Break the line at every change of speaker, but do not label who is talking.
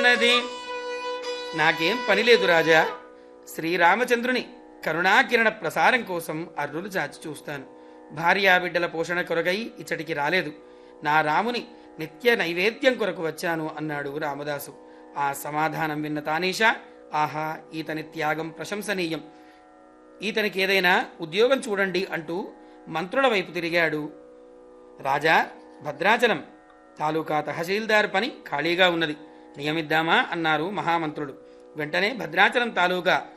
ఉన్నది నాకేం పని లేదు రాజా శ్రీరామచంద్రుని కరుణాకిరణ ప్రసారం కోసం అర్రులు చాచి చూస్తాను భార్యాబిడ్డల పోషణ కొరకై ఇచ్చటికి రాలేదు నా రాముని నిత్య నైవేద్యం కొరకు వచ్చాను అన్నాడు రామదాసు ఆ సమాధానం విన్న తానీషా ఆహా ఈతని త్యాగం ప్రశంసనీయం ఈతనికి ఏదైనా ఉద్యోగం చూడండి అంటూ మంత్రుల వైపు తిరిగాడు రాజా భద్రాచలం తాలూకా తహసీల్దార్ పని ఖాళీగా ఉన్నది నియమిద్దామా అన్నారు మహామంత్రులు వెంటనే భద్రాచలం తాలూకా